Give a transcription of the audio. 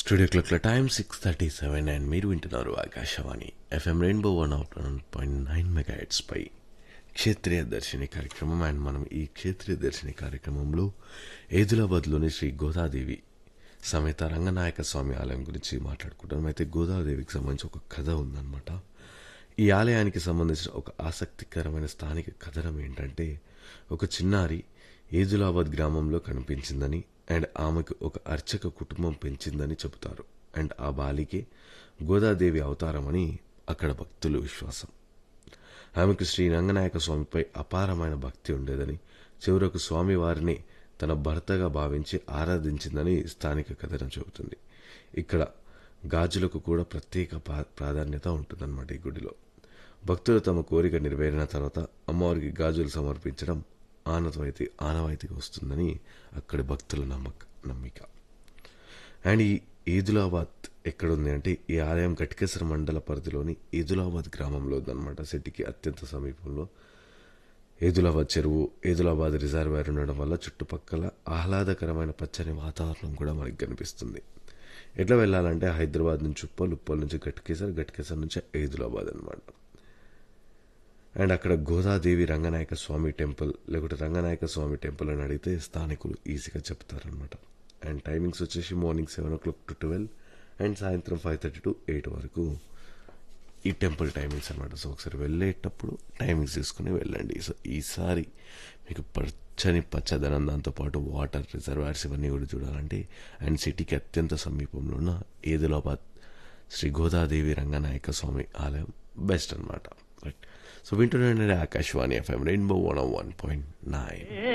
studio క్లాక్ల time six thirty seven and మీరు వింటున్నారు Akashvani FM rainbow one of one point nine mega పై క్షేత్రీయ దర్శిని కార్యక్రమం అండ్ మనం ఈ క్షేత్రీయ దర్శిని కార్యక్రమంలో ఏదులాబాద్లోని శ్రీ గోదాదేవి సమేత రంగనాయక స్వామి ఆలయం గురించి మాట్లాడుకుంటాం అయితే గోదాదేవికి సంబంధించి ఒక కథ ఉందన్నమాట ఈ ఆలయానికి సంబంధించిన ఒక ఆసక్తికరమైన స్థానిక కథనం ఏంటంటే ఒక చిన్నారి ఏజులాబాద్ గ్రామంలో కనిపించిందని అండ్ ఆమెకు ఒక అర్చక కుటుంబం పెంచిందని చెబుతారు అండ్ ఆ బాలికే గోదాదేవి అవతారమని అక్కడ భక్తుల విశ్వాసం ఆమెకు శ్రీ రంగనాయక స్వామిపై అపారమైన భక్తి ఉండేదని చివరకు స్వామి వారిని తన భర్తగా భావించి ఆరాధించిందని స్థానిక కథనం చెబుతుంది ఇక్కడ గాజులకు కూడా ప్రత్యేక పా- ప్రాధాన్యత ఉంటుందన్నమాట ఈ గుడిలో భక్తులు తమ కోరిక నెరవేరిన తర్వాత అమ్మవారికి గాజులు సమర్పించడం ఆనవాయితీ ఆనవాయితీగా వస్తుందని అక్కడి భక్తుల నమ్మక నమ్మిక అండ్ ఈ ఈదులాబాద్ ఎక్కడుంది అంటే ఈ ఆలయం గట్కేసర మండల పరిధిలోని ఈదులాబాద్ గ్రామంలో ఉందన్నమాట సిటీకి అత్యంత సమీపంలో ఏదులాబాద్ చెరువు ఏదులాబాద్ రిజర్వాయర్ ఉండడం వల్ల చుట్టుపక్కల ఆహ్లాదకరమైన పచ్చని వాతావరణం కూడా మనకి కనిపిస్తుంది ఎట్లా వెళ్ళాలంటే హైదరాబాద్ నుంచి ఉప్పల్ ఉప్పల్ నుంచి గట్కేసర్ గట్కేసర్ నుంచి ఏదులాబాద్ అనమాట అండ్ అక్కడ గోదాదేవి రంగనాయక స్వామి టెంపుల్ లేకుంటే రంగనాయక స్వామి టెంపుల్ అని అడిగితే స్థానికులు ఈజీగా చెప్తారనమాట అండ్ టైమింగ్స్ వచ్చేసి morning seven o'clock to twelve and సాయంత్రం ఫైవ్ థర్టీ టు ఎయిట్ వరకు ఈ టెంపుల్ టైమింగ్స్ అనమాట సో ఒకసారి వెళ్ళేటప్పుడు టైమింగ్స్ తీసుకుని వెళ్ళండి సో ఈసారి మీకు పచ్చని పచ్చదనం దాంతోపాటు వాటర్ రిజర్వాయర్స్ ఇవన్నీ కూడా చూడాలంటే అండ్ సిటీకి అత్యంత సమీపంలో ఉన్న ఏదులాబాద్ శ్రీ గోదాదేవి రంగనాయక స్వామి ఆలయం బెస్ట్ అనమాట రైట్ సో వింటున్నాండి Akashvani FM rainbow one one point nine